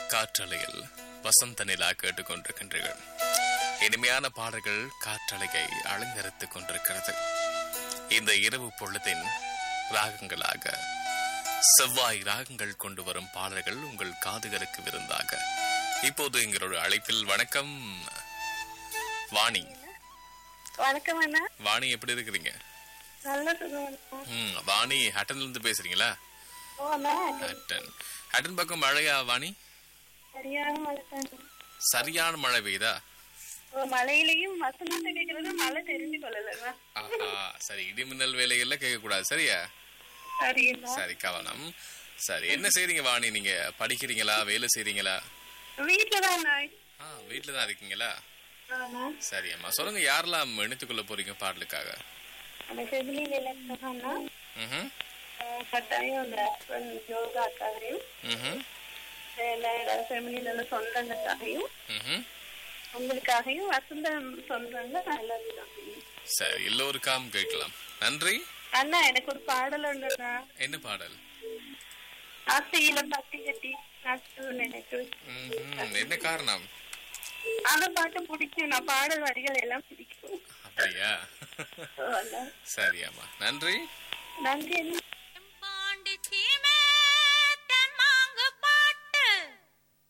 காற்றலையில் வசந்த நிலா கேட்டுக்கொண்டிருக்கின்றீர்கள் இனிமையான பாடல்கள் காற்றலையை அலங்கரித்துக் கொண்டிருக்கிறது இந்த இரவு பொழுதின் ராகங்களாக செவ்வாய் ராகங்கள் கொண்டு வரும் பாடல்கள் உங்கள் காதுகளுக்கு விருந்தாக இப்போது எங்களோட அழைப்பில் வணக்கம் வாணி வணக்கம் அண்ணா வாணி எப்படி இருக்கிறீங்க நல்ல சுகம் ம் வாணி ஹட்டன்ல இருந்து பேசுறீங்களா ஓ அண்ணா ஹட்டன் ஹட்டன் பக்கம் மழையா வாணி சரியான மழை தானே. சரியான மழை பெய்யுதா ஓ மழையிலையும் வசனத்தை கேட்கறது மழை தெரிஞ்சு கொள்ளலண்ணா ஆஹா சரி இடிமின்னல் வேலைகள்ல கேட்க கூடாது சரியா சரிங்களா சரி கவனம் சரி என்ன செய்றீங்க வாணி நீங்க படிக்கிறீங்களா வேலை செய்றீங்களா வீட்டுல தான் அண்ணா ஆ வீட்டுல தான் இருக்கீங்களா ஆமா சரி அம்மா சொல்லுங்க யாரெல்லாம் இணைத்துக்கொள்ள போறீங்க பாடலுக்காக அந்த செவிலியில் இலக்கணம்னா ம்ஹும் கட்டாயம் அந்த ஹஸ்பண்ட் யோகாக்காகவும் ம்ஹும் எல்லா ஃபேமிலியில உள்ள சொந்தங்களுக்காகவும் ம்ஹும் உங்களுக்காகவும் வசந்தம் சொந்தங்க நல்லதுதான் சரி எல்லோருக்காம் கேட்கலாம் நன்றி அண்ணா எனக்கு ஒரு பாடல் உண்டுண்ணா என்ன பாடல் ஆசையில பத்தி கட்டி நட்டு நினைக்கு ம்ஹும். என்ன காரணம் அந்த பாட்டு பிடிக்கும் நான் பாடல் வரிகள் எல்லாம் பிடிக்கும் அப்படியா ஓ, அண்ணா. சரி அம்மா நன்றி நன்றி அண்ணா